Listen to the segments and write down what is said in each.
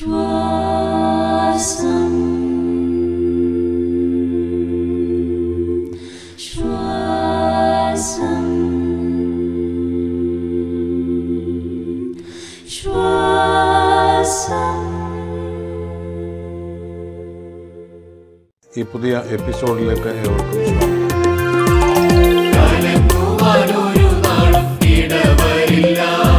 ശ്വാസം ശ്വാസം ശ്വാസം ഈ പുതിയ എപ്പിസോഡിലേക്ക് ഏവർക്കും സ്വാഗതം കലങ്ങുവാനൊരു നാളും ഇടവരില്ല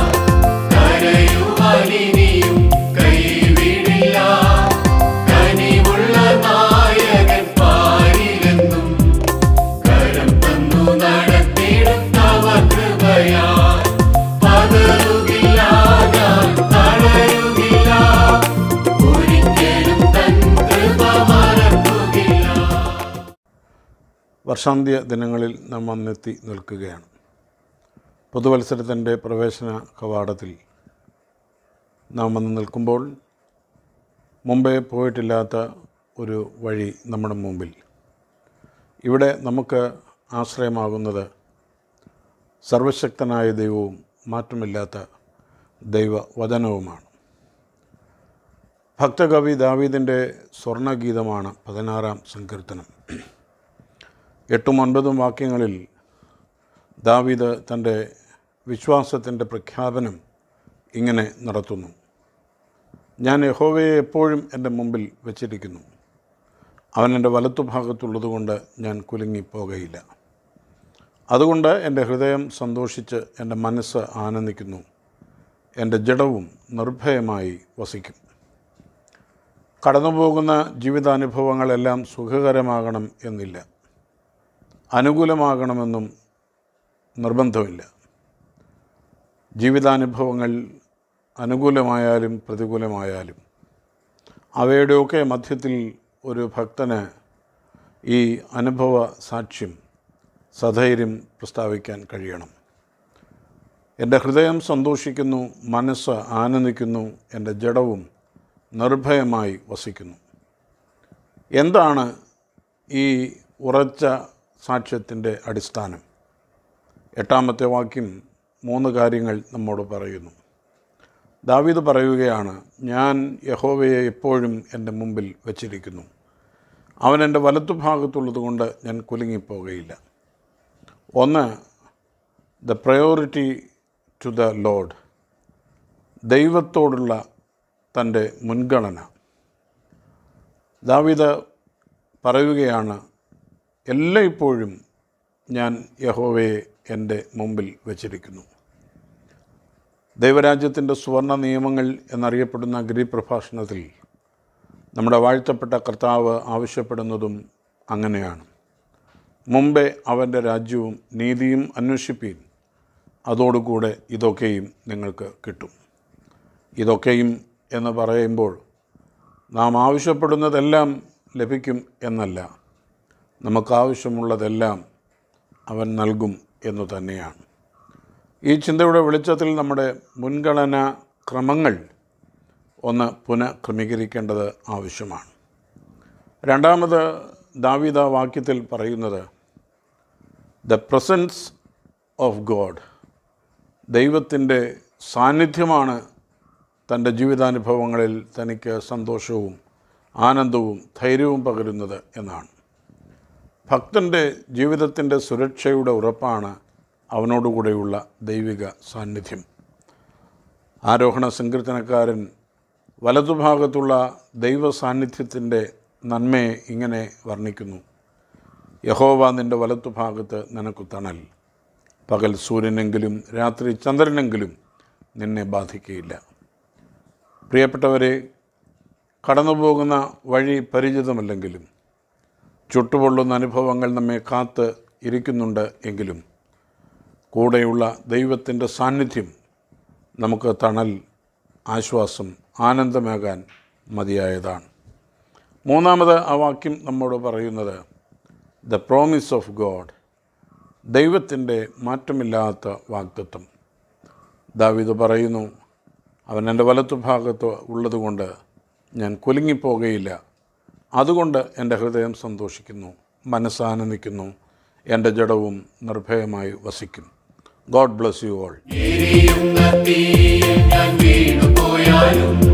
കരയുവാനിനിയും കൈവിടില്ല കനിവുള്ള നായകൻ പാരിലെന്നും കരം തന്നു നടത്തിടും തവ കൃപയാൽ പതറുകില്ല ഞാൻ തളരുകില്ല ഒരിക്കലും തൻ കൃപ മറക്കുകയില്ല വർഷാന്ത്യ ദിനങ്ങളിൽ നാം വന്നെത്തി നിൽക്കുകയാണ് പുതുവത്സരത്തിൻ്റെ പ്രവേശന കവാടത്തിൽ നാം വന്ന് നിൽക്കുമ്പോൾ മുമ്പേ പോയിട്ടില്ലാത്ത ഒരു വഴി നമ്മുടെ മുമ്പിൽ ഇവിടെ നമുക്ക് ആശ്രയമാകുന്നത് സർവശക്തനായ ദൈവവും മാറ്റമില്ലാത്ത ദൈവവചനവുമാണ് ഭക്തകവി ദാവീദിൻ്റെ സ്വർണഗീതമാണ് പതിനാറാം സങ്കീർത്തനം എട്ടും ഒൻപതും വാക്യങ്ങളിൽ ദാവീദ് തൻ്റെ വിശ്വാസത്തിൻ്റെ പ്രഖ്യാപനം ഇങ്ങനെ നടത്തുന്നു ഞാൻ യഹോവയെ എപ്പോഴും എൻ്റെ മുമ്പിൽ വച്ചിരിക്കുന്നു അവൻ എൻ്റെ വലത്തുഭാഗത്തുള്ളതുകൊണ്ട് ഞാൻ കുലുങ്ങിപ്പോകയില്ല അതുകൊണ്ട് എൻ്റെ ഹൃദയം സന്തോഷിച്ച് എൻ്റെ മനസ്സ് ആനന്ദിക്കുന്നു എൻ്റെ ജഡവും നിർഭയമായി വസിക്കും കടന്നുപോകുന്ന ജീവിതാനുഭവങ്ങളെല്ലാം സുഖകരമാകണം എന്നില്ല അനുകൂലമാകണമെന്നും നിർബന്ധമില്ല ജീവിതാനുഭവങ്ങൾ അനുകൂലമായാലും പ്രതികൂലമായാലും അവയുടെയൊക്കെ മധ്യത്തിൽ ഒരു ഭക്തന് ഈ അനുഭവ സാക്ഷ്യം സധൈര്യം പ്രസ്താവിക്കാൻ കഴിയണം എൻ്റെ ഹൃദയം സന്തോഷിക്കുന്നു മനസ്സ് ആനന്ദിക്കുന്നു എൻ്റെ ജഡവും നിർഭയമായി വസിക്കുന്നു എന്താണ് ഈ ഉറച്ച സാക്ഷ്യത്തിൻ്റെ അടിസ്ഥാനം എട്ടാമത്തെ വാക്യം മൂന്ന് കാര്യങ്ങൾ നമ്മോട് പറയുന്നു ദാവീദ് പറയുകയാണ് ഞാൻ യഹോവയെ എപ്പോഴും എൻ്റെ മുമ്പിൽ വച്ചിരിക്കുന്നു അവൻ എൻ്റെ വലത്തുഭാഗത്തുള്ളത് കൊണ്ട് ഞാൻ കുലുങ്ങിപ്പോകയില്ല ഒന്ന് the priority to the Lord ദൈവത്തോടുള്ള തൻ്റെ മുൻഗണന ദാവീദ് പറയുകയാണ് എല്ലായ്പ്പോഴും ഞാൻ യഹോവയെ എൻ്റെ മുമ്പിൽ വച്ചിരിക്കുന്നു ദൈവരാജ്യത്തിൻ്റെ സുവർണ നിയമങ്ങൾ എന്നറിയപ്പെടുന്ന ഗിരിപ്രഭാഷണത്തിൽ നമ്മുടെ വാഴ്ത്തപ്പെട്ട കർത്താവ് ആവശ്യപ്പെടുന്നതും അങ്ങനെയാണ് മുമ്പേ അവൻ്റെ രാജ്യവും നീതിയും അന്വേഷിപ്പീൻ അതോടുകൂടെ ഇതൊക്കെയും നിങ്ങൾക്ക് കിട്ടും ഇതൊക്കെയും എന്ന് പറയുമ്പോൾ നാം ആവശ്യപ്പെടുന്നതെല്ലാം ലഭിക്കും എന്നല്ല നമുക്കാവശ്യമുള്ളതെല്ലാം അവൻ നൽകും എന്നു തന്നെയാണ് ഈ ചിന്തയുടെ വെളിച്ചത്തിൽ നമ്മുടെ മുൻഗണന ക്രമങ്ങൾ ഒന്ന് പുനഃക്രമീകരിക്കേണ്ടത് ആവശ്യമാണ് രണ്ടാമത് ദാവീദ വാക്യത്തിൽ പറയുന്നത് ദ പ്രസൻസ് ഓഫ് ഗോഡ് ദൈവത്തിൻ്റെ സാന്നിധ്യമാണ് തൻ്റെ ജീവിതാനുഭവങ്ങളിൽ തനിക്ക് സന്തോഷവും ആനന്ദവും ധൈര്യവും പകരുന്നത് എന്നാണ് ഭക്തൻ്റെ ജീവിതത്തിൻ്റെ സുരക്ഷയുടെ ഉറപ്പാണ് അവനോടുകൂടെയുള്ള ദൈവിക സാന്നിധ്യം ആരോഹണ സങ്കീർത്തനക്കാരൻ വലതുഭാഗത്തുള്ള ദൈവ സാന്നിധ്യത്തിൻ്റെ നന്മയെ ഇങ്ങനെ വർണ്ണിക്കുന്നു യഹോവ നിൻ്റെ വലത്തുഭാഗത്ത് നിനക്ക് തണൽ പകൽ സൂര്യനെങ്കിലും രാത്രി ചന്ദ്രനെങ്കിലും നിന്നെ ബാധിക്കുകയില്ല പ്രിയപ്പെട്ടവരെ കടന്നുപോകുന്ന വഴി പരിചിതമല്ലെങ്കിലും ചുട്ടുപൊള്ളുന്ന അനുഭവങ്ങൾ നമ്മെ കാത്ത് ഇരിക്കുന്നുണ്ട് എങ്കിലും കൂടെയുള്ള ദൈവത്തിൻ്റെ സാന്നിധ്യം നമുക്ക് തണൽ ആശ്വാസം ആനന്ദമേകാൻ മതിയായതാണ് മൂന്നാമത് ആ വാക്യം നമ്മോട് പറയുന്നത് ദ പ്രോമിസ് ഓഫ് ഗോഡ് ദൈവത്തിൻ്റെ മാറ്റമില്ലാത്ത വാഗ്ദത്വം ദാവിദ് പറയുന്നു അവൻ എൻ്റെ വലത്തുഭാഗത്ത് ഉള്ളതുകൊണ്ട് ഞാൻ കുലുങ്ങിപ്പോകയില്ല അതുകൊണ്ട് എൻ്റെ ഹൃദയം സന്തോഷിക്കുന്നു മനസ്സാനന്ദിക്കുന്നു എൻ്റെ ജഡവും നിർഭയമായി വസിക്കും ഗോഡ് ബ്ലസ് യു ഓൾ എരിയുന്ന തീയിൽ ഞാൻ വീണുപോയാലും